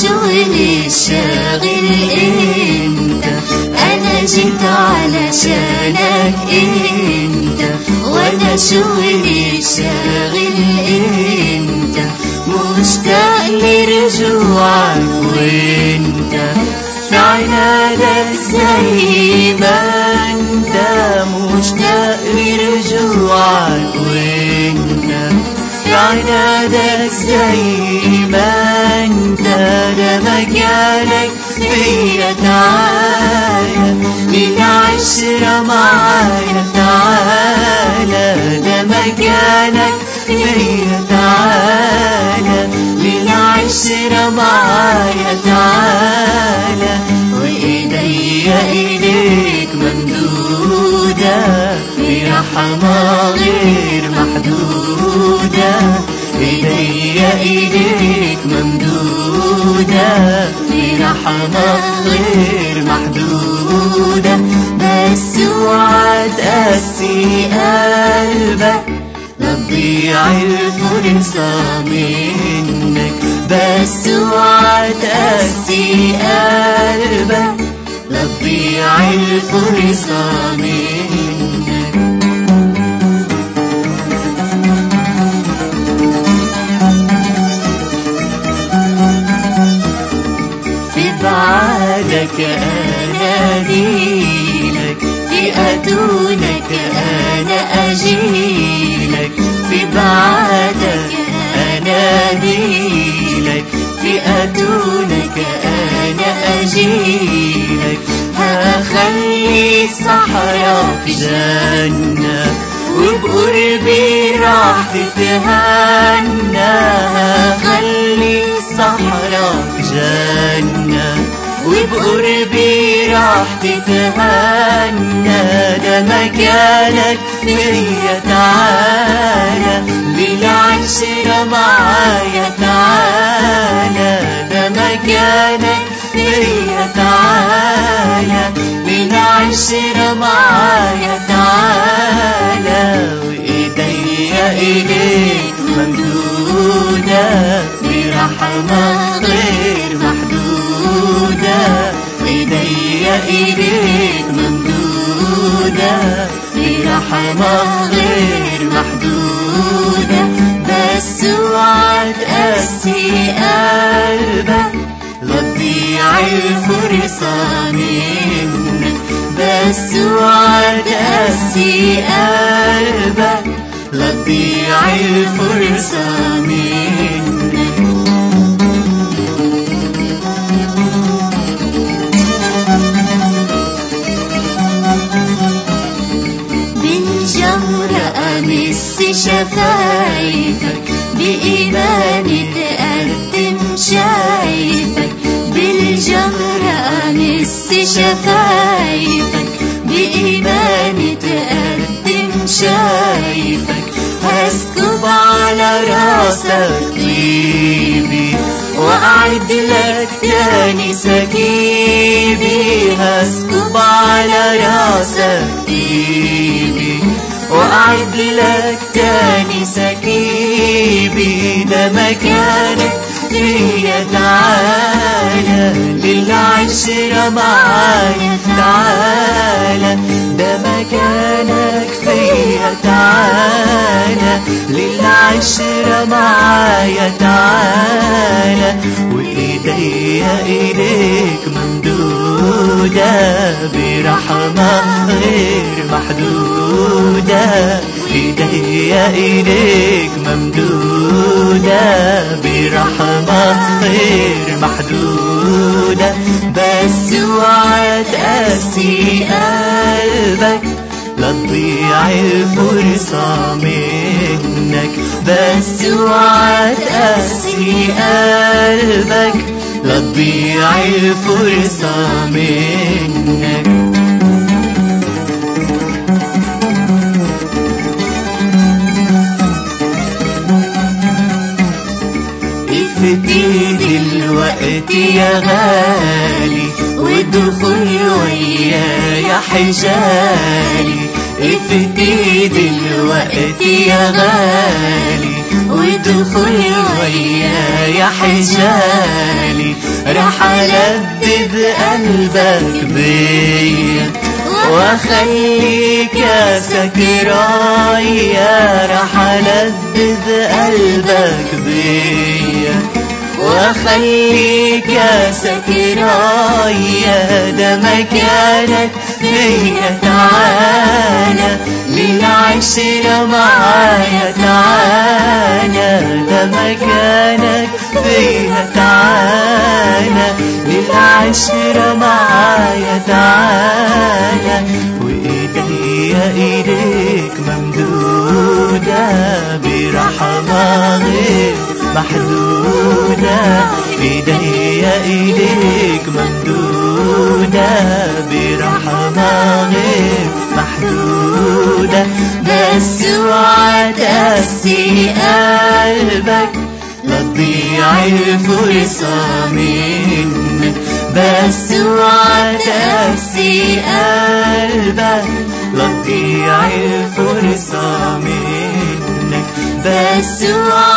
شغلي الشاغل انت انا جيت علشانك انت وانا شغلي الشاغل انت مشتاق لرجوعك وانت في عنادك زي ما انت مشتاق لرجوعك وانت في عنادك زي ما انت ده مكانك فيا تعالى للعشرة معايا تعالى ده مكانك فيا تعالى للعشرة معايا تعالى وإيديا إيديك ممدودة برحمة غير محدودة إيديا إيديك ممدودة برحمة غير محدودة بس اوعى تقسي قلبك لا تضيع الفرصة منك بس اوعى تقسي قلبك لا تضيع الفرصة منك في بعدك أناديلك في أتونك أنا أجيلك في بعدك أناديلك في أتونك أنا أجيلك هخلي الصحراء في جنة وبقربي راح تتهنى هخلي الصحراء في جنة وبقربي راح تتهنى ده مكانك فيا تعالى للعشرة معايا تعالى ده مكانك فيا تعالى للعشرة معايا تعالى وإيديا إليك ممدودة برحمة غير محدودة إيديا إليك ممدودة برحمة غير محدودة بس اوعى تقسي قلبك لا تضيع الفرصة منك بس اوعى تقسي قلبك لا تضيع الفرصة منك من جمر أمس شفايفك بإيماني تقدم شايفك بالجمر أمس شفايفك بإيماني تقدم شايفك هسكب على راسك طيبي وأعد لك تاني سكيبي هسكب على راسك طيبي وأعد لك تاني سكيبي ده مكانك فيا تعالى للعشرة معايا تعالى ده مكانك فيا تعالى للعشرة معايا تعالى وإيديا إيديك ممدودة برحمة غير محدودة إيديا إيديك ممدودة برحمة غير محدودة بس اوعى تقسي قلبك لا تضيع الفرصة منك بس اوعى تقسي قلبك لا تضيع الفرصة منك افتي دلوقتي يا غالي ودخل ويايا حجالي افتي دلوقتي يا غالي ودخل وياي حجالي راح ألذذ قلبك بيا واخليك يا سكرايا راح ألذذ قلبك بيا واخليك يا سكرايا ده مكانك فيا تعالى للعشرة معايا تعالى ده مكانك فيها تعالى للعشرة معايا تعالى وإيديا إيديك ممدودة برحمة غير محدودة إيديا إيديك ممدودة برحمة غير محدودة بس وعتسي قلبك لا تضيع الفرصة منك بس وعتسي قلبك لا تضيع الفرصة منك بس وعتسي